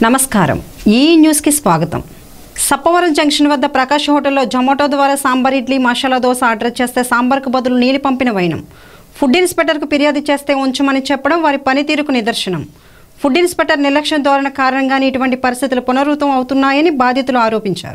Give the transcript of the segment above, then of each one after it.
నమస్కారం ఈ న్యూస్కి స్వాగతం సప్పవరం జంక్షన్ వద్ద ప్రకాష్ హోటల్లో జొమాటో ద్వారా సాంబార్ ఇడ్లీ మసాలా దోశ ఆర్డర్ చేస్తే సాంబార్కు బదులు నీళ్ళు పంపిన వైనం ఫుడ్ ఇన్స్పెక్టర్కు ఫిర్యాదు చేస్తే ఉంచమని చెప్పడం వారి పనితీరుకు నిదర్శనం ఫుడ్ ఇన్స్పెక్టర్ నిర్లక్ష్యం ధోరణ కారణంగానే ఇటువంటి పరిస్థితులు పునరావృతం అవుతున్నాయని బాధితులు ఆరోపించారు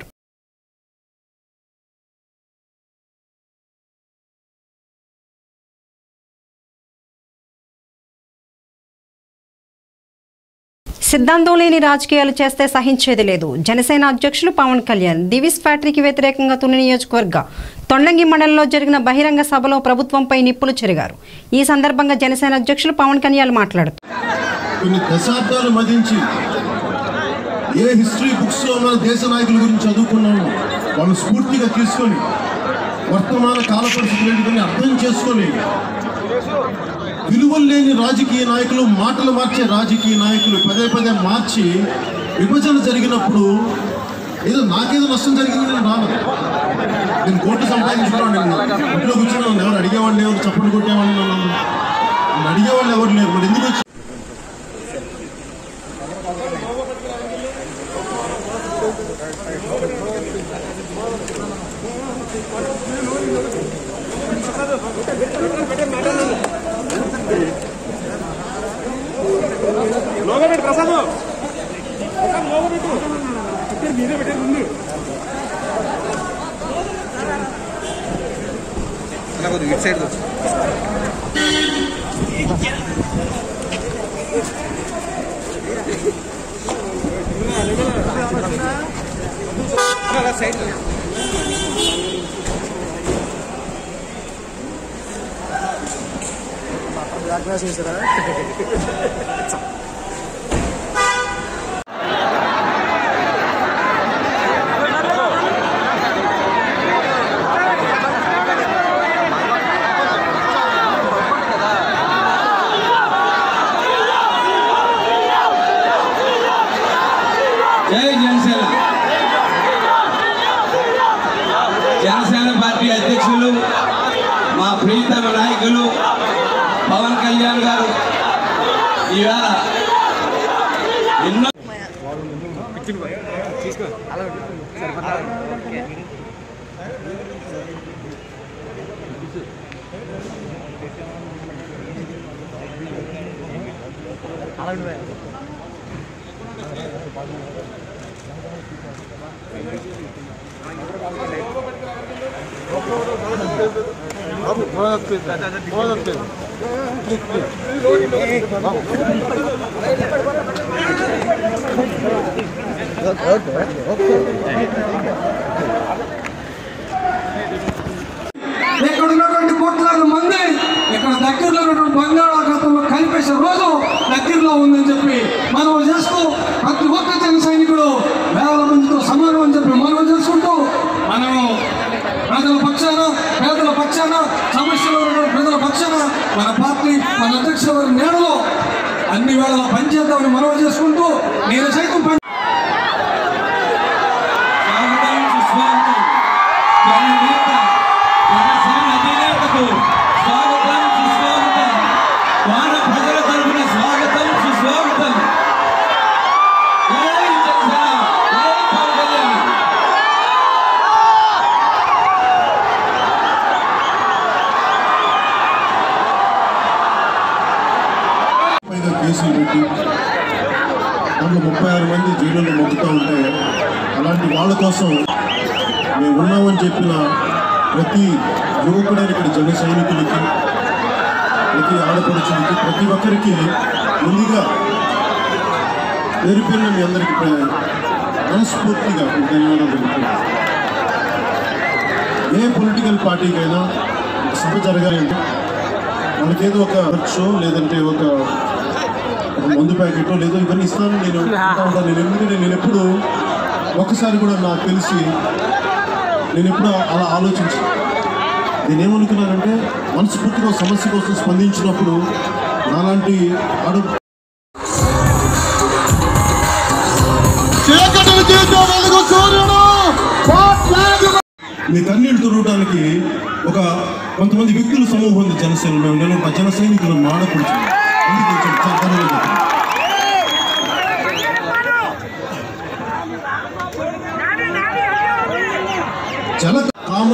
సిద్ధాంతం లేని రాజకీయాలు చేస్తే సహించేది లేదు జనసేన అధ్యక్షులు పవన్ కళ్యాణ్ దివిస్ ఫ్యాక్టరీకి వ్యతిరేకంగా తుని నియోజకవర్గ తొండంగి మండలంలో జరిగిన బహిరంగ సభలో ప్రభుత్వంపై నిప్పులు చెరిగారు ఈ సందర్భంగా జనసేన అధ్యక్షులు పవన్ కళ్యాణ్ మాట్లాడుతూ కొన్ని దశాబ్దాలు మదించి ఏ హిస్టరీ బుక్స్ లో మన దేశ నాయకుల గురించి చదువుకున్నామో వాళ్ళు స్ఫూర్తిగా తీసుకొని వర్తమాన కాల పరిస్థితులు ఏంటిదని అర్థం చేసుకొని విలువలు లేని రాజకీయ నాయకులు మాటలు మార్చే రాజకీయ నాయకులు పదే పదే మార్చి విభజన జరిగినప్పుడు ఏదో నాకేదో నష్టం జరిగింది నేను రాను నేను కోర్టు సంపాదించుకున్నాను నేను ఇంట్లో కూర్చుని నన్ను ఎవరు అడిగేవాళ్ళు ఎవరు చప్పట్లు కొట్టేవాళ్ళు నన్ను నన్ను అడిగేవాళ్ళు ఎవరు లేరు మరి ఎందుకు వచ్చి లోగబెట్టు ప్రసాద్ ప్రసాద్ లోగబెట్టు ఇక్కడ మీరే పెట్టారు ముందు అలా కొద్దిగా ఇటు సైడ్ వచ్చి అలా సైడ్ జై జనసేన జనసేన పార్టీ అధ్యక్షులు మా ప్రీతమ నాయకులు పవన్ కళ్యాణ్ గారు ఈవేళ ఎన్నో ఇక్కడ ఉన్నటువంటి కోట్లాది మంది ఇక్కడ దగ్గరలో ఉన్నటువంటి బంగాళాఖాతంలో కలిపేసే రోజు దగ్గరలో ఉందని చెప్పి మనం చేస్తూ ప్రతి ఒక్క జన సైనికుడు వేల మందితో సమానం అని చెప్పి మనం చేసుకుంటూ మనము ప్రజల పక్షాన పేదల పక్షాన సమస్యలు ఉన్నటువంటి ప్రజల పక్షాన మన పార్టీ మన అధ్యక్షుల వారి నేడలో అన్ని వేళలా పనిచేద్దామని మనవి చేసుకుంటూ నేను సైతం పని స్వాగతం సుస్వాగతం జననేత జనసేన అధినేతకు స్వాగతం సుస్వాగతం వాన ప్రజల తరఫున స్వాగతం సుస్వాగతం జై జనసేన జై పవన్ కళ్యాణ్ పైగా కేసులు పెట్టి దాంట్లో ముప్పై ఆరు మంది జైలులో మొక్కుతూ ఉంటే అలాంటి వాళ్ళ కోసం మేము ఉన్నామని చెప్పిన ప్రతి యువకుడైన ఇక్కడ జన సైనికులకి ప్రతి ఆడపడుచులకి ప్రతి ఒక్కరికి ముందుగా పేరు పేరున మీ అందరికీ ప్ర- మనస్ఫూర్తిగా ధన్యవాదాలు తెలుపుతున్నాను. ఏ పొలిటికల్ పార్టీకైనా ఒక సభ జరగాలంటే మనకేదో ఒక ఖర్చు లేదంటే ఒక ఒక మందు ప్యాకెట్ లేదో ఇవన్నీ ఇస్తాను నేను అంటా ఉంటాను. నేను ఎందుకంటే నేను ఎప్పుడు ఒక్కసారి కూడా నాకు తెలిసి నేను ఎప్పుడు అలా ఆలోచించి నేనేమనుకున్నానంటే మనస్ఫూర్తిగా ఒక సమస్య కోసం స్పందించినప్పుడు నాలాంటి ఆడు చీకటిని తీసే వెలుగు సూర్యుడు కోట్లాది మీ కన్నీళ్ళు తుడవడానికి ఒక కొంతమంది వ్యక్తుల సమూహం ఉంది జనసేన మేము నేను ఒక జన సైనికులు మాడకూడదు అందుకే చెప్ప- చెప్ప-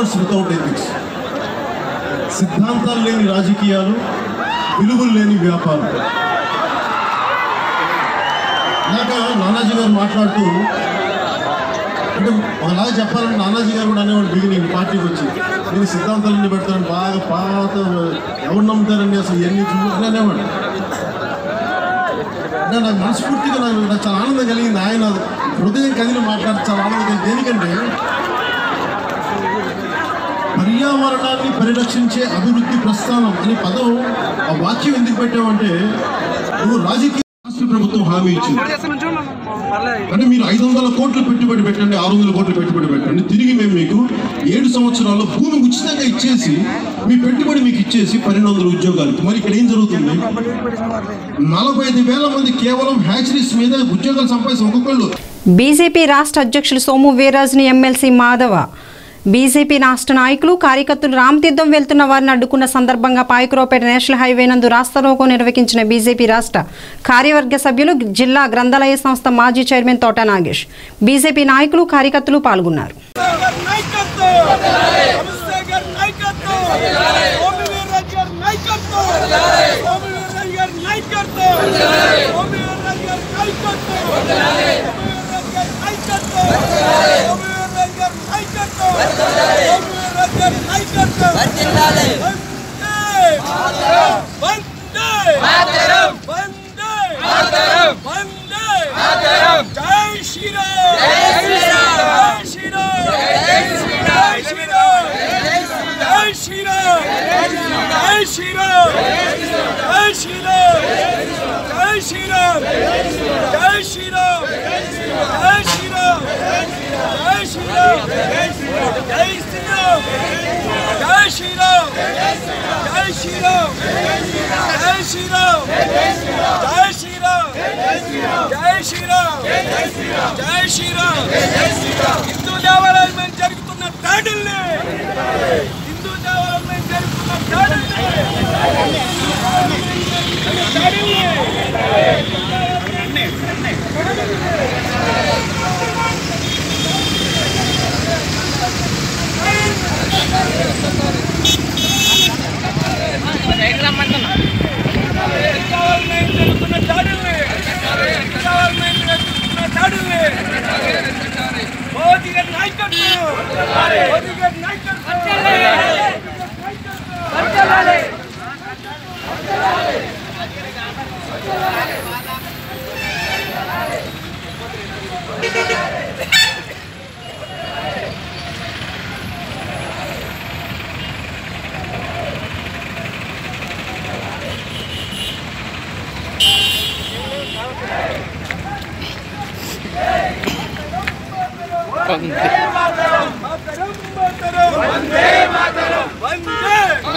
కామర్స్ వితౌట్ ఎథిక్స్ సిద్ధాంతాలు లేని రాజకీయాలు విలువలు లేని వ్యాపారం ఇందాక నానాజీ గారు మాట్లాడుతూ అంటే ఒకలాగా చెప్పాలంటే నానాజీ గారు కూడా అనేవాడు బిగినింగ్ పార్టీకి వచ్చి నేను సిద్ధాంతాలన్నీ పెడతాను బాగా పాత ఎవరు నమ్ముతారండి అసలు ఎన్ని చూడాలని అనేవాడు అంటే నాకు మనస్ఫూర్తిగా నాకు నాకు చాలా ఆనందం కలిగింది ఆయన హృదయం కదిలి మాట్లాడి చాలా ఆనందం కలిగింది దేనికంటే పర్యావరణాన్ని పరిరక్షించే అభివృద్ధి ప్రస్థానం అనే పదం ఆ వాక్యం ఎందుకు పెట్టామంటే నువ్వు రాజకీయ రాష్ట్ర ప్రభుత్వం హామీ ఇచ్చింది అంటే మీరు ఐదు వందల కోట్లు పెట్టుబడి పెట్టండి ఆరు వందల కోట్లు పెట్టుబడి పెట్టండి తిరిగి మేము మీకు ఏడు సంవత్సరాల్లో భూమి ఉచితంగా ఇచ్చేసి మీ పెట్టుబడి మీకు ఇచ్చేసి పన్నెండు వందల ఉద్యోగాలు మరి ఇక్కడ ఏం జరుగుతుంది నలభై ఐదు వేల మంది కేవలం హ్యాచరీస్ మీద ఉద్యోగాలు సంపాదించి ఒక్కొక్కళ్ళు బీజేపీ రాష్ట్ర అధ్యక్షులు సోము వీర్రాజుని ఎమ్మెల్సీ మాధవ బీజేపీ రాష్ట్ర నాయకులు కార్యకర్తలు రామతీర్థం వెళ్తున్న వారిని అడ్డుకున్న సందర్భంగా పాయకురావుపేట నేషనల్ హైవే నందు రాస్తారోకో నిర్వహించిన బీజేపీ రాష్ట్ర కార్యవర్గ సభ్యులు జిల్లా గ్రంథాలయ సంస్థ మాజీ చైర్మన్ తోట నాగేష్ బీజేపీ నాయకులు కార్యకర్తలు పాల్గొన్నారు జై శ్రీరామ్ జై శ్రీరామ్ జై శ్రీరామ్ జై శ్రీరామ్ జై శ్రీరామ్ జై శ్రీరామ్ జై శ్రీరామ్ జై శ్రీరామ్ జై శ్రీరామ్ జై శ్రీరామ్ జై శ్రీరామ్ జై శ్రీరామ్ జై శ్రీరామ్ జై శ్రీరామ్ జై శ్రీరామ్ జై శ్రీరామ్ జై శ్రీరామ్ హిందూ దేవాలయం జరుగుతున్న దాడుల్ని హిందూ దేవాలయం జరుగుతున్న దాడుల్ని దేవాలయం జరుగుతున్న దాడుల్ని దేవాలయం జరుగుతున్న దాడుల్ని మోదీ గారి నాయకత్వం మోదీ గారి నాయకత్వం వందే మాతరం వందే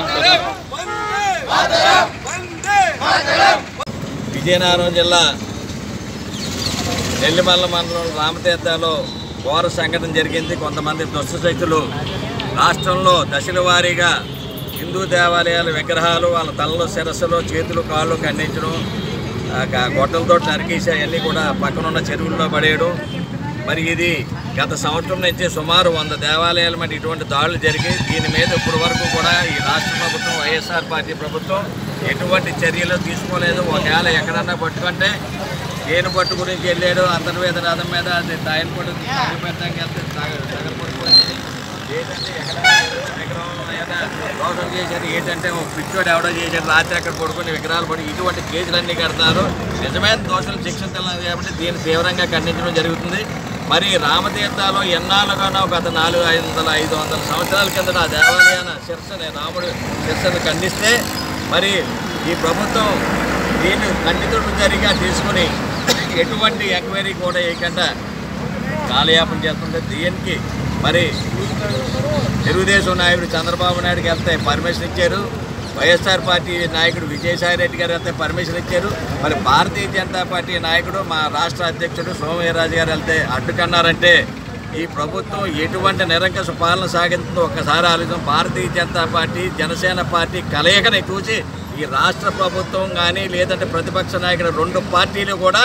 వందే వందే విజయనగరం జిల్లా నెల్లిమల్ల మండలం రామతీర్థలో ఘోర సంఘటన జరిగింది కొంతమంది దుష్ట శక్తులు రాష్ట్రంలో దశల వారీగా హిందూ దేవాలయాల విగ్రహాలు వాళ్ళ తలలో శిరస్సులు చేతులు కాళ్ళు ఖండించడం ఆ గ- గొడ్డలతో నరికేసి అవన్నీ కూడా పక్కనున్న చెరువుల్లో పడేయడం మరి ఇది గత సంవత్సరం నుంచి సుమారు వంద దేవాలయాల మీద ఇటువంటి దాడులు జరిగి దీని మీద ఇప్పటి వరకు కూడా ఈ రాష్ట్ర ప్రభుత్వం వైఎస్ఆర్ పార్టీ ప్రభుత్వం ఎటువంటి చర్యలు తీసుకోలేదు ఒకవేళ ఎక్కడన్నా పట్టుకుంటే ఏను పట్టు గురించి వెళ్ళాడు అంతర్వేద రథం మీద అది తాయన పట్టు పెట్టడానికి వెళ్తే దగ్గర పడిపోయింది ఏంటంటే ఎక్కడ విగ్రహం ఏదైనా దోషం చేశారు ఏంటంటే ఒక పిచ్చోడు ఎవడో చేశాడు రాత్రి అక్కడ పడుకుని విగ్రహాలు పడి ఇటువంటి కేసులన్నీ కడతారు నిజమైన దోషులు శిక్షించాలి కాబట్టి దీన్ని తీవ్రంగా ఖండించడం జరుగుతుంది మరి రామతీర్థాలు ఎన్నాళ్ళుగానో గత నాలుగు ఐదు వందల ఐదు వందల సంవత్సరాల కిందట ఆ దేవాలయాన శిరస్సుని రాముడు శిరస్సును ఖండిస్తే మరి ఈ ప్రభుత్వం దీన్ని ఖండితుడు జరిగా తీసుకుని ఎటువంటి ఎంక్వైరీ కూడా వేయకుండా కాలయాపన చేస్తుంది దీనికి మరి తెలుగుదేశం నాయకుడు చంద్రబాబు నాయుడుకి వెళ్తే పర్మిషన్ ఇచ్చారు వైఎస్ఆర్ పార్టీ నాయకుడు విజయసాయి రెడ్డి గారు వెళ్తే పర్మిషన్ ఇచ్చారు మరి భారతీయ జనతా పార్టీ నాయకుడు మా రాష్ట్ర అధ్యక్షుడు సోమవీర్రాజు గారు వెళ్తే అడ్డుకన్నారంటే ఈ ప్రభుత్వం ఎటువంటి నిరంకష పాలన సాగిందో ఒక్కసారి ఆలోచన భారతీయ జనతా పార్టీ జనసేన పార్టీ కలయికని చూసి ఈ రాష్ట్ర ప్రభుత్వం కానీ లేదంటే ప్రతిపక్ష నాయకుడు రెండు పార్టీలు కూడా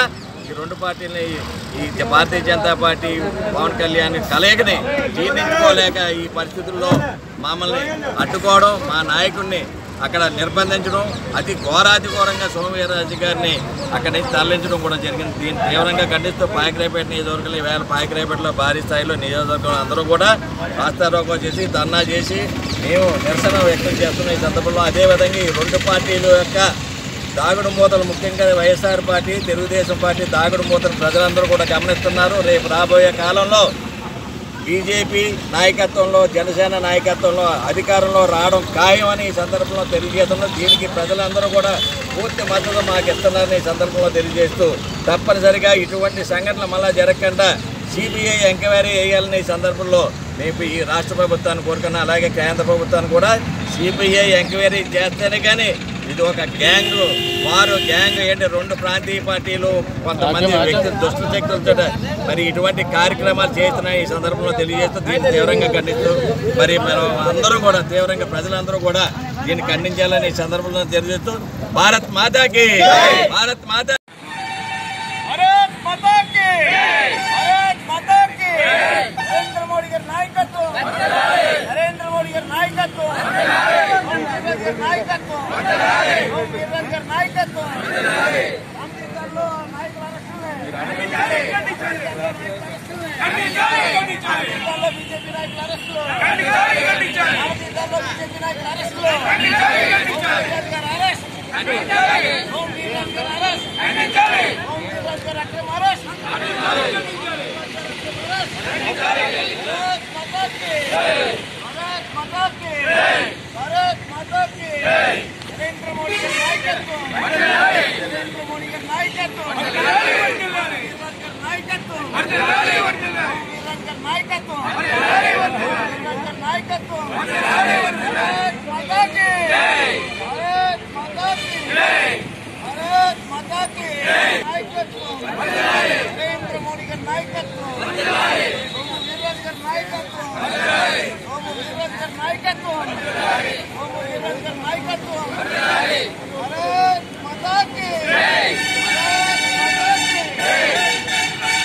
ఈ రెండు పార్టీలని ఈ భారతీయ జనతా పార్టీ పవన్ కళ్యాణ్ కలయికని జీర్ణించుకోలేక ఈ పరిస్థితుల్లో మమ్మల్ని అడ్డుకోవడం మా నాయకుడిని అక్కడ నిర్బంధించడం అతి ఘోరాతి ఘోరంగా సోమవీరరాజు గారిని అక్కడి నుంచి తరలించడం కూడా జరిగింది దీన్ని తీవ్రంగా ఖండిస్తూ పాయకరాయపేట నియోజకవర్గంలో ఈవేళ పాయకరాయపేటలో భారీ స్థాయిలో నియోజకవర్గం అందరూ కూడా రాస్తారోకో చేసి ధర్నా చేసి మేము నిరసన వ్యక్తం చేస్తున్నాం ఈ సందర్భంలో అదేవిధంగా ఈ రెండు పార్టీల యొక్క దాగుడు మూతలు ముఖ్యంగా వైఎస్ఆర్ పార్టీ తెలుగుదేశం పార్టీ దాగుడు మూతలు ప్రజలందరూ కూడా గమనిస్తున్నారు రేపు రాబోయే కాలంలో బీజేపీ నాయకత్వంలో జనసేన నాయకత్వంలో అధికారంలో రావడం ఖాయమని ఈ సందర్భంలో తెలియజేస్తున్నాం దీనికి ప్రజలందరూ కూడా పూర్తి మద్దతు మాకు ఇస్తున్నారని ఈ సందర్భంలో తెలియజేస్తూ తప్పనిసరిగా ఇటువంటి సంఘటనలు మళ్ళా జరగకుండా సిబిఐ ఎంక్వైరీ వేయాలని ఈ సందర్భంలో మేము ఈ రాష్ట్ర ప్రభుత్వాన్ని కోరుకున్నా అలాగే కేంద్ర ప్రభుత్వాన్ని కూడా సిబిఐ ఎంక్వైరీ చేస్తేనే కానీ ఇది ఒక గ్యాంగ్ వారు గ్యాంగ్ ఏంటి రెండు ప్రాంతీయ పార్టీలు కొంతమంది వ్యక్తులు దుష్ట శక్తులతో మరి ఇటువంటి కార్యక్రమాలు చేస్తున్నాయి ఈ సందర్భంలో తెలియజేస్తూ దీన్ని తీవ్రంగా ఖండిస్తూ మరి మనం అందరూ కూడా తీవ్రంగా ప్రజలందరూ కూడా దీన్ని ఖండించాలని ఈ సందర్భంలో తెలియజేస్తూ భారత్ మాతాకి భారత్ మాతా భారత్ మాతా కి భారత్ మాతా కి నరేంద్ర మోడీ గారి నాయకత్వం నరేంద్ర మోడీ గారి నాయకత్వం ఓం వీరరాజ్ గారి నాయకత్వం ఓం వీరరాజ్ గారి నాయకత్వం అమృతాల్లో నాయకుల అమృతాల్లో బీజేపీ నాయకుల అరెస్టులు అమృతాల్లో బీజేపీ నాయకుల అరెస్టులు ఓం వీరరాజ్ గారి అరెస్ట్ ఓం వీరరాజ్ గారి అరెస్ట్ ఓం వీరరాజ్ గారి అక్రమ అరెస్ట్ భారత్ మాతా కి భారత్ మాతా కి భారత్ మాతా కి నరేంద్ర మోడీ గారి నాయకత్వం నరేంద్ర మోడీ గారి నాయకత్వం వీరరాజ్ గారి నాయకత్వం వీరరాజ్ గారి నాయకత్వం వీరరాజ్ గారి నాయకత్వం భారత్ మాతా కి భారత్ మాతా కి భారత్ మాతా కి నాయకత్వం నరేంద్ర మోడీ గారి నాయకత్వం సోము వీర్రాజు గారి నాయకత్వం సోము వీర్రాజు గారి నాయకత్వం సోము వీర్రాజు గారి నాయకత్వం భారత్ మాతా కి భారత్ మాతా కి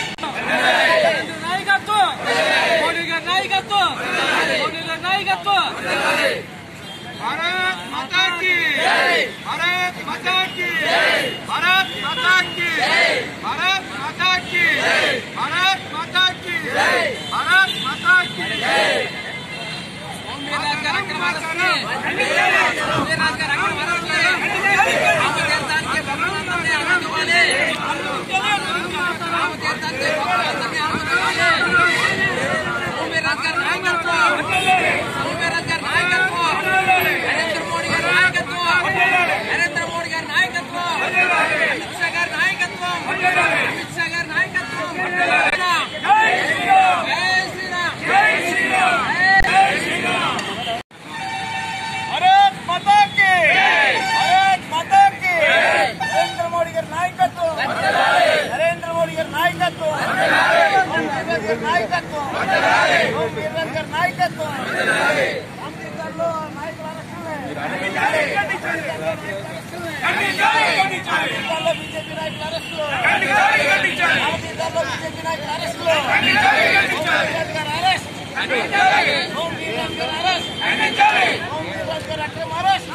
నాయకత్వం మోడీ గారి నాయకత్వం మోడీ గారి నాయకత్వం భారత్ మాతా కి భారత్ మాతా కి భారత్ మాతా కి భారత్ మాతా కి భారత్ మాతా కి భారత్ మాతా కి వీరరాజ్ గారి అక్రమ అరెస్టుని వీరరాజ్ గారి అక్రమ అరెస్టుని రామతీర్థానికి భగవంతుని అనుమతివ్వాలి రామతీర్థానికి భగవంతుని అనుమతివ్వాలి వీరరాజ్ గారి నాయకత్వం వీరరాజ్ గారి నాయకత్వం నరేంద్ర మోడీ గారి నాయకత్వం నరేంద్ర మోడీ గారి నాయకత్వం అమిత్ షా గారి నాయకత్వం అమిత్ షా గారి నాయకత్వం జై శ్రీరామ్ జై శ్రీరామ్ జై శ్రీరామ్ భారత్ మాతా కి భారత్ మాతా కి నరేంద్ర మోడీ గారి నాయకత్వం నరేంద్ర మోడీ గారి నాయకత్వం ఓం వీర్రాజ్ గారి నాయకత్వం ఓం వీర్రాజ్ గారి నాయకత్వం అమృతాల్లో నాయకుల అమృతాల్లో బీజేపీ నాయకుల అరెస్టులు అమృతాల్లో బీజేపీ నాయకుల అరెస్టులు ఓం వీర్రాజ్ గారి అరెస్ట్ ఓం వీర్రాజ్ గారి అరెస్ట్ ఓం వీర్రాజ్ గారి అక్రమ అరెస్ట్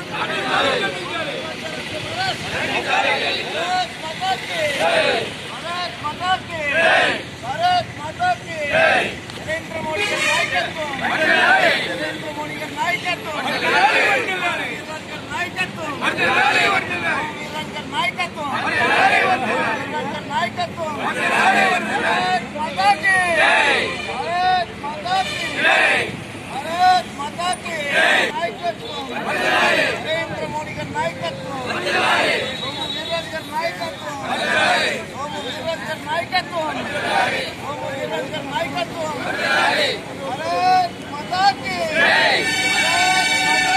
భారత్ మాతా కి భారత్ మాతా కి భారత్ మాతా కి నరేంద్ర మోడీ గారి నాయకత్వం నరేంద్ర మోడీ గారి నాయకత్వం వీరరాజ్ గారి నాయకత్వం వీరరాజ్ గారి నాయకత్వం వీరరాజ్ గారి నాయకత్వం భారత్ మాతా కి భారత్ మాతా కి భారత్ మాతా కి నాయకత్వం నరేంద్ర మోడీ గారి నాయకత్వం సోము వీర్రాజు గారి నాయకత్వం సోము వీర్రాజు గారి నాయకత్వం సోము వీర్రాజు గారి నాయకత్వం భారత్ మాతా కి భారత్ మాతా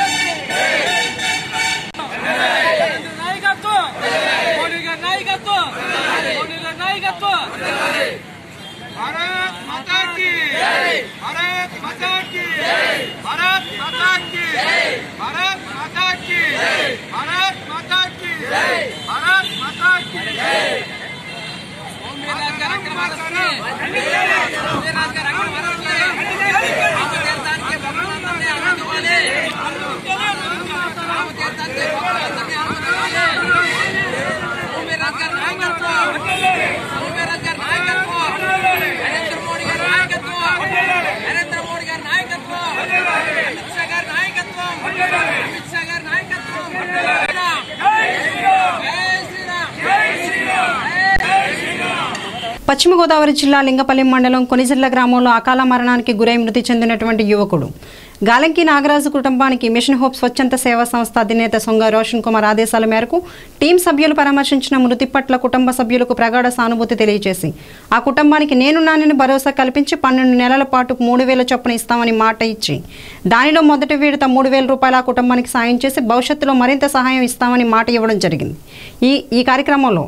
కి నాయకత్వం మోడీ గారి నాయకత్వం మోడీ గారి నాయకత్వం భారత్ మాతా కి భారత్ మాతా కి భారత్ మాతా కి భారత్ మాతా కి భారత్ పశ్చిమ గోదావరి జిల్లా లింగపల్లి మండలం కొనిజిల్ల గ్రామంలో అకాల మరణానికి గురై మృతి చెందినటువంటి యువకుడు గాలంకి నాగరాజు కుటుంబానికి మిషన్ హోప్ స్వచ్ఛంద సేవా సంస్థ అధినేత సొంగ రోషన్ కుమార్ ఆదేశాల మేరకు టీం సభ్యులు పరామర్శించిన మృతి పట్ల కుటుంబ సభ్యులకు ప్రగాఢ సానుభూతి తెలియజేసి ఆ కుటుంబానికి నేనున్నానని భరోసా కల్పించి పన్నెండు నెలల పాటు మూడు వేల చొప్పున ఇస్తామని మాట ఇచ్చి దానిలో మొదటి విడత మూడు వేల రూపాయల ఆ కుటుంబానికి సాయం చేసి భవిష్యత్తులో మరింత సహాయం ఇస్తామని మాట ఇవ్వడం జరిగింది ఈ ఈ కార్యక్రమంలో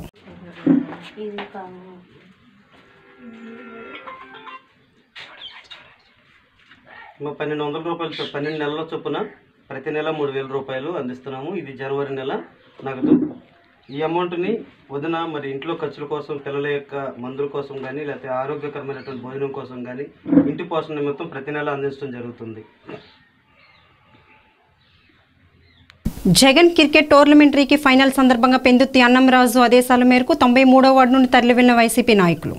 మా పన్నెండు వందల రూపాయలు చొ- పన్నెండు నెలల చొప్పున ప్రతి నెల మూడు వేల రూపాయలు అందిస్తున్నాము ఇది జనవరి నెల నగదు ఈ అమౌంట్ని వదిన మరి ఇంట్లో ఖర్చుల కోసం పిల్లల యొక్క మందుల కోసం కానీ లేకపోతే ఆరోగ్యకరమైనటువంటి భోజనం కోసం కానీ ఇంటి పోషణ నిమిత్తం ప్రతి నెల అందించడం జరుగుతుంది జగన్ క్రికెట్ టోర్నమెంటరీకి ఫైనల్ సందర్భంగా పెందుత్తి అన్నంరాజు ఆదేశాల మేరకు తొంభై మూడో వార్డు నుండి తరలివెళ్లిన వైసీపీ నాయకులు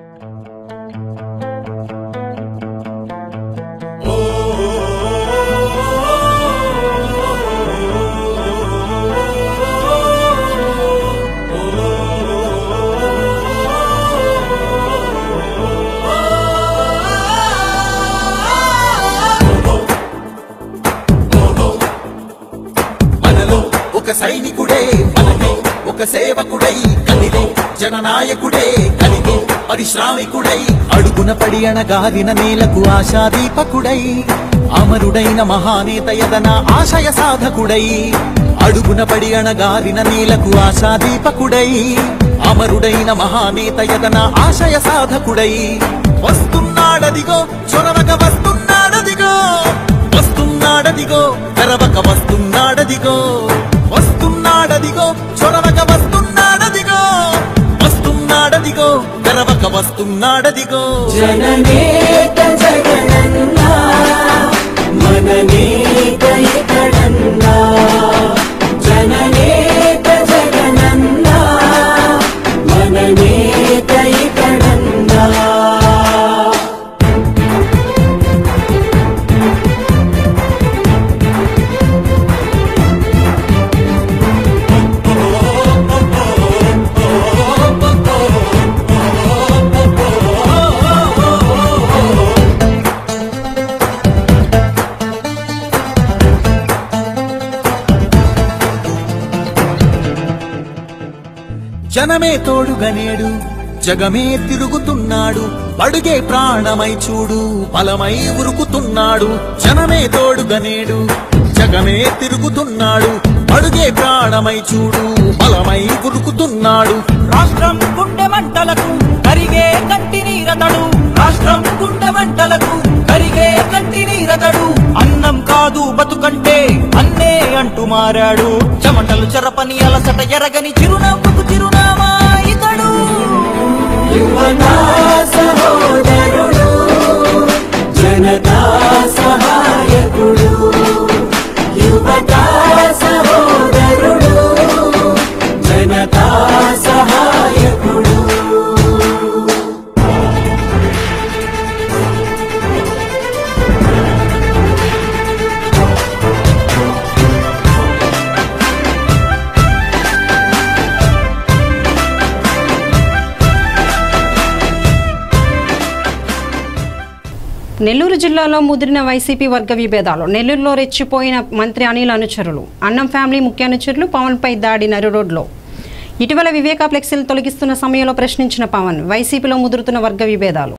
మనలో ఒక సైనికుడే మనలో ఒక సేవకుడై కదిలే జననాయకుడే కలిగే పరిశ్రామికుడై అడుగున పడి అణగారిన నేలకు ఆశాదీపకుడై అమరుడైన మహానేత యదన ఆశయ సాధకుడై అడుగున పడి అణగారిన నేలకు ఆశాదీపకుడై అమరుడైన మహానేత యదన ఆశయ సాధకుడై వస్తున్నాడదిగో చొరవక వస్తున్నాడదిగో వస్తున్నాడదిగో తెరవక వస్తున్నాడదిగో వస్తున్నాడదిగో చొరవక వస్తున్నాడదిగో వస్తున్నాడదిగో తెరవక వస్తున్నాడదిగో జననేత జగనన్నా మననేత ఇతడన్నా జననేత జగనన్నా మననేత ఇతడన్నా జనమే తోడుగా నేడు జగమే తిరుగుతున్నాడు అడుగే ప్రాణమై చూడు బలమై ఉరుకుతున్నాడు జనమే తోడుగా నేడు జగమే తిరుగుతున్నాడు అడుగే ప్రాణమై చూడు బలమై ఉరుకుతున్నాడు రాష్ట్రం గుండె మంటలకు కరిగే కంటి నీరతడు రాష్ట్రం గుండె మంటలకు కరిగే కంటి నీరతడు అన్నం కాదు బతుకంటే అన్నే అంటూ మారాడు చెమటలు చెరపని అలసట ఎరగని చిరునవ్వుకు చిరునామా ఇతడు యువతా సహోదరుడు జనతా సహాయకుడు యువతా సహోదరుడు జనతా సహాయకుడు నెల్లూరు జిల్లాలో ముదిరిన వైసీపీ వర్గ విభేదాలు నెల్లూరులో రెచ్చిపోయిన మంత్రి అనిల్ అనుచరులు అన్నం ఫ్యామిలీ ముఖ్య అనుచరులు పవన్పై దాడి నరు రోడ్లో ఇటీవల వివేకా ఫ్లెక్సీలు తొలగిస్తున్న సమయంలో ప్రశ్నించిన పవన్ వైసీపీలో ముదురుతున్న వర్గ విభేదాలు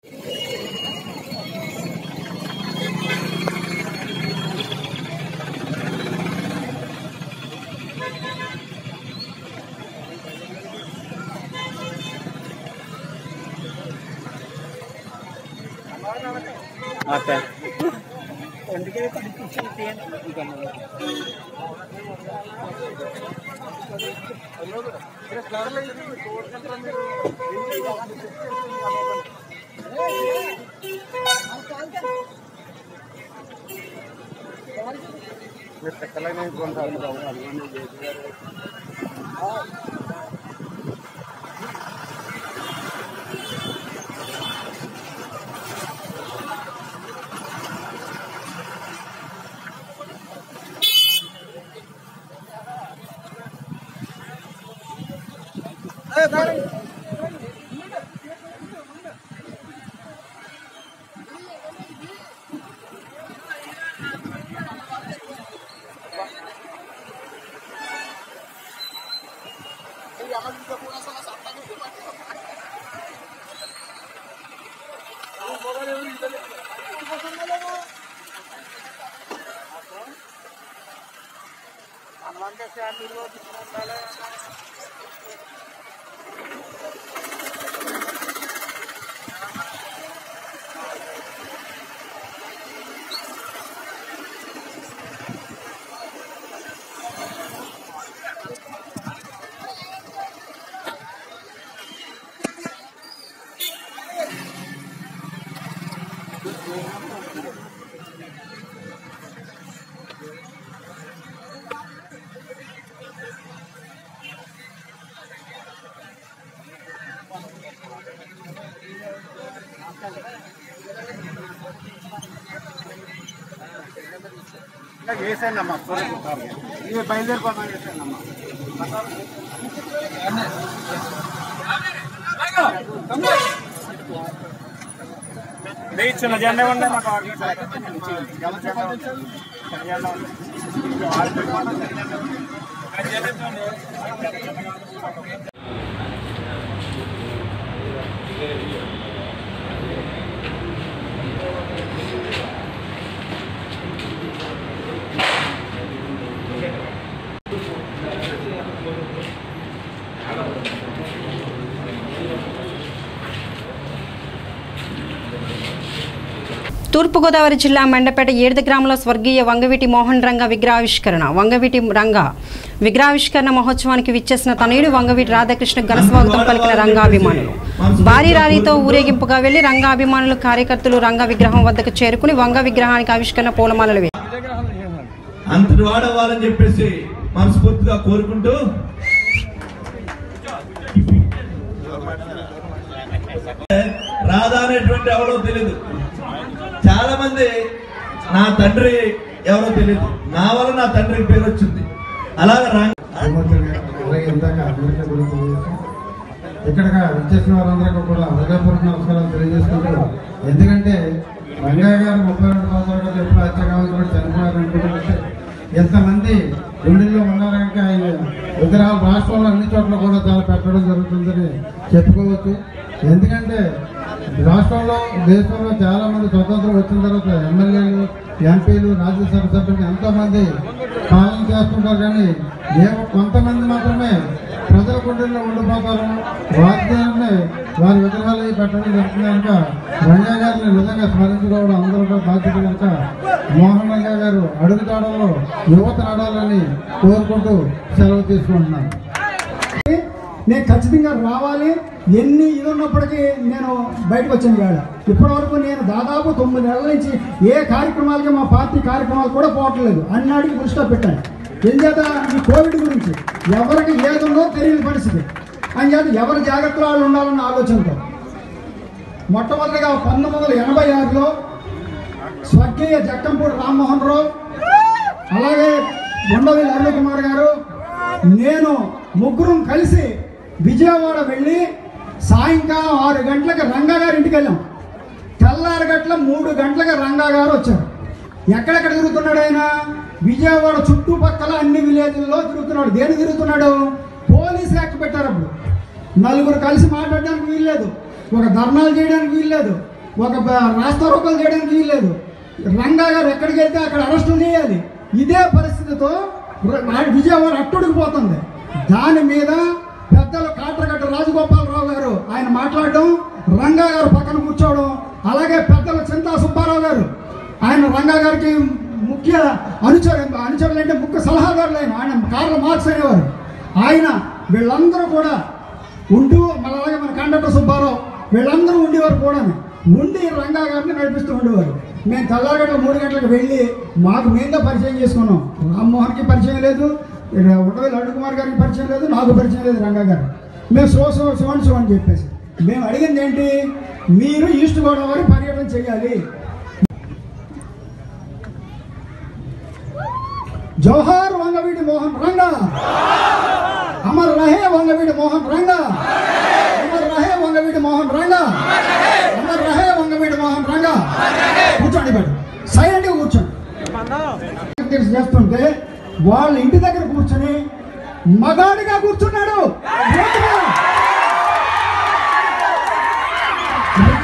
వేసానమ్మా ఇది బయలుదేరిపోతాను వేసానమ్మా చిన్న జెండా ఉండే మాకు జల జెండా ఉంది. చిన్న జెండా ఉంది. తూర్పుగోదావరి జిల్లా మెండపేట ఏడుద గ్రామంలో స్వర్గీయ వంగవీటి మోహన్ రంగ విగ్రహావిష్కరణ వంగవీటి రంగ విగ్రహావిష్కరణ మహోత్సవానికి విచ్చేసిన తనయుడు వంగవీటి రాధాకృష్ణ ఘన స్వాగతం పలికిన రంగాభిమానులు భారీ ర్యాలీతో ఊరేగింపుగా వెళ్లి రంగాభిమానులు కార్యకర్తలు రంగ విగ్రహం వద్దకు చేరుకుని వంగ విగ్రహానికి ఆవిష్కరణ పూలమాలలు వేశారు అంతటి వాడవ్వాలని చెప్పేసి మనస్ఫూర్తిగా కోరుకుంటూ రాధా అనేటువంటి ఎవరో తెలియదు చాలా మంది నా తండ్రి ఎవరో తెలియదు నా వల్ల నా తండ్రికి పేరు వచ్చింది అలాగే రంగ అలాగే ఇందాక అమెరికా గురించి తెలియజేశాం. ఇక్కడగా వచ్చేసిన వారందరికీ కూడా హృదయపూర్వక నమస్కారాలు తెలియజేసుకుంటూ ఎందుకంటే రంగయ్య గారు ముప్పై రెండు సంవత్సరాలు ఎప్పుడు హత్య కావచ్చు కూడా చనిపోయారు అనుకుంటుంటే ఎంతమంది గుండెల్లో ఉన్నారు కనుక ఆయన విగ్రహాలు రాష్ట్రంలో అన్ని చోట్ల కూడా చాలా పెట్టడం జరుగుతుందని చెప్పుకోవచ్చు ఎందుకంటే రాష్ట్రంలో దేశంలో చాలా మంది స్వతంత్రం వచ్చిన తర్వాత ఎమ్మెల్యేలు ఎంపీలు రాజ్యసభ సభ్యులు ఎంతో మంది పాలన చేస్తుంటారు కానీ ఏమో కొంతమంది మాత్రమే ప్రజల గుండెల్లో ఉండిపోతారు వాగ్దానాన్ని వారి విగ్రహాలు అవి పెట్టడం జరుగుతుంది కనుక రంగా గారిని నిజంగా స్మరించుకోవడం అందరూ కూడా బాధ్యత కనుక మోహన్ రంగా గారు అడుగుతాడంలో యువత నడాలని కోరుకుంటూ సెలవు తీసుకుంటున్నాను నేను ఖచ్చితంగా రావాలి ఎన్ని ఇది ఉన్నప్పటికీ నేను బయటకు వచ్చాను కాడ ఇప్పటి వరకు నేను దాదాపు తొమ్మిది నెలల నుంచి ఏ కార్యక్రమాలకి మా పార్టీ కార్యక్రమాలు కూడా పోవట్లేదు అన్నాడికి దృష్టిలో పెట్టాను ఏం చేత ఈ కోవిడ్ గురించి ఎవరికి ఏదుందో తెలియని పరిస్థితి అని చేత ఎవరి జాగ్రత్తలు వాళ్ళు ఉండాలన్న ఆలోచనతో మొట్టమొదటిగా పంతొమ్మిది వందల ఎనభై ఆరులో స్వర్గీయ జక్కంపూడి రామ్మోహన్ రావు అలాగే ఉండవల్లి అరుణ్ కుమార్ గారు నేను ముగ్గురం కలిసి విజయవాడ వెళ్ళి సాయంకాలం ఆరు గంటలకు రంగా గారి ఇంటికి వెళ్ళాం తెల్లారి గంటల మూడు గంటలకు రంగా గారు వచ్చారు ఎక్కడెక్కడ తిరుగుతున్నాడు ఆయన విజయవాడ చుట్టుపక్కల అన్ని విలేజ్ల్లో తిరుగుతున్నాడు దేని తిరుగుతున్నాడు పోలీస్ యాక్ట్ పెట్టారు అప్పుడు నలుగురు కలిసి మాట్లాడడానికి వీల్లేదు ఒక ధర్నాలు చేయడానికి వీల్లేదు ఒక బ- రాస్తారోకలు చేయడానికి వీల్లేదు రంగా గారు ఎక్కడికి వెళ్తే అక్కడ అరెస్టులు చేయాలి ఇదే పరిస్థితితో ర- ఆ- విజయవాడ అట్టుడికిపోతుంది దాని మీద పెద్దలు కాట్రగడ్డ రాజగోపాలరావు గారు ఆయన మాట్లాడడం రంగా గారు పక్కన కూర్చోవడం అలాగే పెద్దలు చింతా సుబ్బారావు గారు ఆయన రంగా గారికి ముఖ్య అనుచరు అనుచరులు అంటే ముఖ్య సలహాదారులు ఆయన ఆయన కార్ల మార్క్స్ అనేవారు ఆయన వీళ్ళందరూ కూడా ఉంటూ మళ్ళీ అలాగే మన కండక్టర్ సుబ్బారావు వీళ్ళందరూ ఉండేవారు కూడా ఉండి రంగా గారిని నడిపిస్తూ ఉండేవారు మేము తెల్లారగట్ల మూడు గంటలకు వెళ్ళి మాకు మేంగా పరిచయం చేసుకున్నాం రామ్మోహన్కి పరిచయం లేదు ఇక్కడ ఉండవల్లి అరుణ్ కుమార్ గారికి పరిచయం లేదు నాకు పరిచయం లేదు రంగా గారు మేము సో సో సో అని సో అని చెప్పేసి మేము అడిగింది ఏంటి మీరు ఈస్ట్ గోదావరి పర్యటన చేయాలి జవహర్ వంగవీడి మోహన్ రంగా అమర్ రహే వంగవీడి మోహన్ రంగా అమర్ రహే వంగవీడి మోహన్ రంగా అమర్ రహే వంగవీడి మోహన్ రంగా కూర్చోండి మేడం సైలెంట్గా కూర్చోండి యాక్టివిటీస్ చేస్తుంటే వాళ్ళ ఇంటి దగ్గర కూర్చొని మగాడిగా కూర్చున్నాడు ఓటు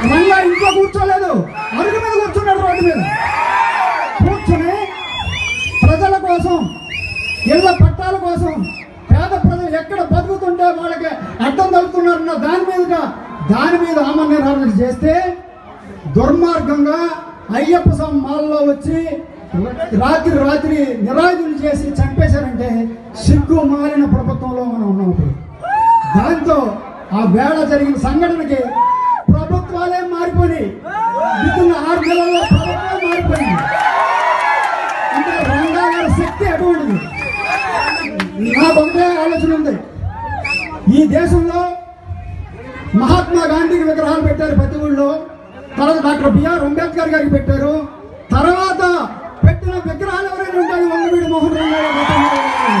రంగా ఇంట్లో కూర్చోలేదు అరుగు మీద కూర్చున్నాడు రోడ్డు మీద కూర్చుని ప్రజల కోసం ఇళ్ల పట్టాల కోసం పేద ప్రజలు ఎక్కడ బతుకుతుంటే వాళ్ళకి అడ్డం తగ్గుతున్నారన్న దాని మీదుగా దాని మీద ఆమరణ చేస్తే దుర్మార్గంగా అయ్యప్ప స్వామి మాలలో వచ్చి రాత్రి రాత్రి నిరాయుధులు చేసి చంపేశారంటే సిగ్గు మారిన ప్రభుత్వంలో మనం ఉన్నాం ఇప్పుడు దాంతో ఆ వేళ జరిగిన సంఘటనకి ప్రభుత్వాలే మారిపోయి వితిన్ ఆరు నెలల్లో ప్రభుత్వం మారిపోయింది అంటే రంగా గారి శక్తి అటువంటిది నాకు ఒకటే ఆలోచన ఉంది ఈ దేశంలో మహాత్మా గాంధీకి విగ్రహాలు పెట్టారు ప్రతి ఊళ్ళో తర్వాత డాక్టర్ బిఆర్ అంబేద్కర్ గారికి పెట్టారు తర్వాత పెట్టిన విగ్రహాలు ఎవరైనా ఉంటాయి వంగవీడి మోహన్ రంగా గారి విగ్రహాలు.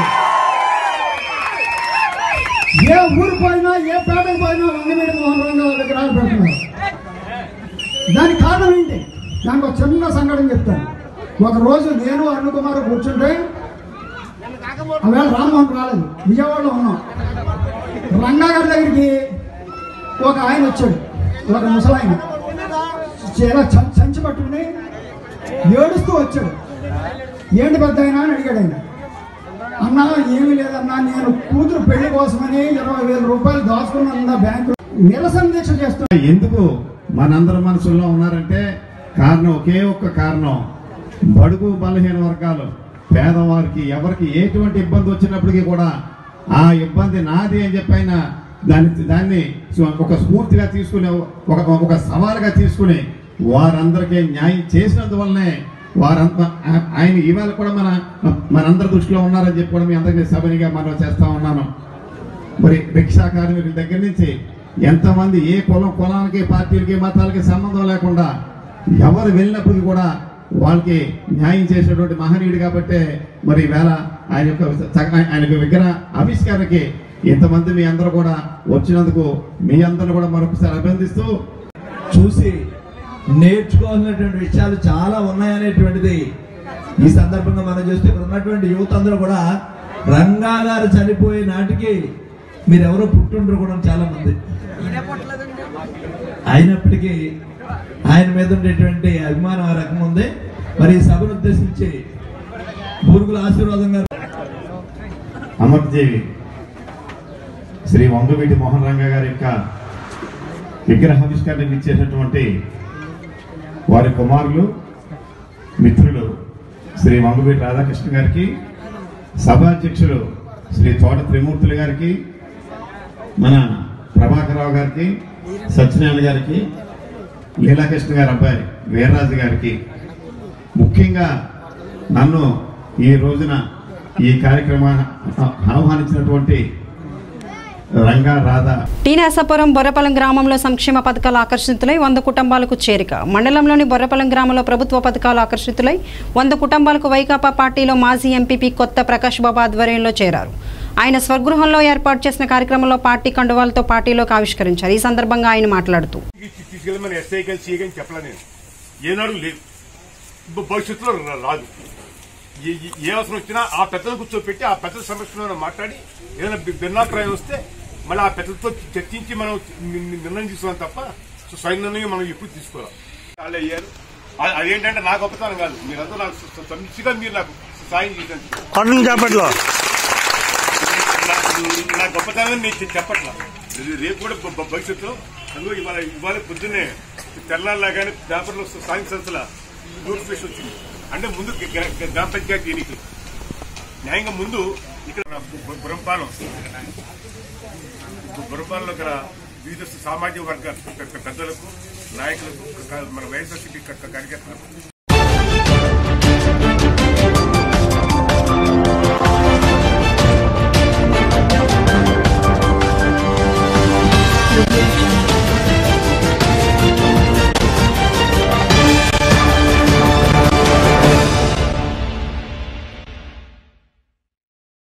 ఏ ఊరు పోయినా ఏ పేటకు పోయినా వంగవీడి మోహన్ రంగా విగ్రహాలు పెడుతున్నారు దానికి కారణం ఏంటి దానికి ఒక చిన్న సంఘటన చెప్తాను ఒక రోజు నేను అరుణ్ కుమార్ కూర్చుంటే ఆవేళ రామ్మోహన్ రాలేదు విజయవాడలో ఉన్నాం రంగా గారి దగ్గరికి ఒక ఆయన వచ్చాడు ఒక ముసలాయన చాలా చం- సంచి పట్టుకుని ఏడుస్తూ వచ్చాడు ఏంటి పెద్ద ఆయన అని అడిగాడు ఆయన అన్నా ఏమీ లేదన్నా నేను కూతురు పెళ్లి కోసమని ఇరవై వేల రూపాయలు దాచుకున్నా బ్యాంకు నిరసన దీక్ష చేస్తున్నా ఎందుకు మనందరి మనసుల్లో ఉన్నారంటే కారణం ఒకే ఒక్క కారణం బడుగు బలహీన వర్గాలు పేదవారికి ఎవరికి ఎటువంటి ఇబ్బంది వచ్చినప్పటికీ కూడా ఆ ఇబ్బంది నాది అని చెప్పి ఆయన దాన్ని దాన్ని ఒక స్ఫూర్తిగా తీసుకుని ఒక ఒక సవాలుగా తీసుకుని వారందరికీ న్యాయం చేసినందువల్లనే వారంత ఆ- ఆయన ఇవాళ కూడా మన మనందరి దృష్టిలో ఉన్నారని చెప్పి కూడా మీ అందరికీ సభనిగా మనం చేస్తా ఉన్నాను మరి రిక్షా కార్మికుల దగ్గర నుంచి ఎంతమంది ఏ కులం కులానికి పార్టీలకి మతాలకి సంబంధం లేకుండా ఎవరు వెళ్ళినప్పటికీ కూడా వాళ్ళకి న్యాయం చేసేటువంటి మహనీయుడు కాబట్టే మరి ఈవేళ ఆయన యొక్క చక్క- ఆయన యొక్క విగ్రహ ఆవిష్కరణకి ఇంతమంది మీ అందరూ కూడా వచ్చినందుకు మీ అందరిని కూడా మరొకసారి అభినందిస్తూ చూసి నేర్చుకోవాల్సినటువంటి విషయాలు చాలా ఉన్నాయనేటువంటిది ఈ సందర్భంగా మనం చూస్తే ఇక్కడ ఉన్నటువంటి యువత అందరూ కూడా రంగా గారు చనిపోయే నాటికి మీరెవరో పుట్టుండ్రు కూడా చాలా మంది అయినప్పటికీ ఆయన మీద ఉండేటువంటి అభిమానం ఆ రకం ఉంది మరి ఈ సభను ఉద్దేశించి బూరుగుల ఆశీర్వాదంగా అమర్జీవి శ్రీ వంగవీటి మోహన్ రంగ గారి యొక్క విగ్రహావిష్కరణకు ఇచ్చేటటువంటి వారి కుమారులు మిత్రులు శ్రీ వంగవీటి రాధాకృష్ణ గారికి సభాధ్యక్షులు శ్రీ తోట త్రిమూర్తులు గారికి మన ప్రభాకరరావు గారికి సత్యనారాయణ గారికి లీలాకృష్ణ గారి అబ్బాయి వీర్రాజు గారికి ముఖ్యంగా నన్ను ఈ రోజున ఈ కార్యక్రమాన్ని ఆహ్వానించినటువంటి రంగా రాధా టీ నరసాపురం బొర్రపల్లం గ్రామంలో సంక్షేమ పథకాలు ఆకర్షితులై వంద కుటుంబాలకు చేరిక మండలంలోని బొర్రపల్లం గ్రామంలో ప్రభుత్వ పథకాలు ఆకర్షితులై వంద కుటుంబాలకు వైకాపా పార్టీలో మాజీ ఎంపీపీ కొత్త ప్రకాష్ బాబు ఆధ్వర్యంలో చేరారు ఆయన స్వగృహంలో ఏర్పాటు చేసిన కార్యక్రమంలో పార్టీ కండువాలతో పార్టీలోకి ఆవిష్కరించారు ఈ సందర్భంగా ఆయన మాట్లాడుతూ తీసుకెళ్ళమని ఎస్ఐ కానీ సీ కానీ చెప్పలే నేను ఏనాడు లేదు భ- భవిష్యత్తులో రా- రాదు ఏ- ఏ- ఏ అవసరం వచ్చినా ఆ పెద్దలు కూర్చోపెట్టి ఆ పెద్దల సమక్షంలో మాట్లాడి ఏదైనా బి- భిన్నాభిప్రాయం వస్తే మళ్ళీ ఆ పెద్దలతో చర్చించి మనం ని- ని- నిర్ణయం తీసుకోవాలి తప్ప సో స్వయం నిర్ణయం మనం ఎప్పుడు తీసుకోవాలి వాళ్ళు అయ్యారు అ- అదేంటంటే నా గొప్పతనం కాదు మీరంతా నాకు స- స- సమిష్టిగా మీరు నాకు సాయం చేశారు కొండలు చేపట్లో నా- నా గొప్పతనం నేను చె- చెప్పట్లా రే- రేపు కూడా భ- భ- భవిష్యత్తులో అందులో ఇవాళ ఇవాళ పొద్దున్నే తెల్లారిలాగానే పేపర్లో స్థానిక సంస్థల నోటిఫికేషన్ వచ్చింది అంటే ముందు గ- గ- గ్రామ పంచాయతీ ఎన్నికలు న్యాయంగా ముందు ఇక్కడ బు- బురంపాలెం బు- బురంపాలెంలో ఇక్కడ వివిధ సామాజిక వర్గ పె- పె- పెద్దలకు నాయకులకు క- మన వైఎస్ఆర్సీపీ క- క- కార్యకర్తలకు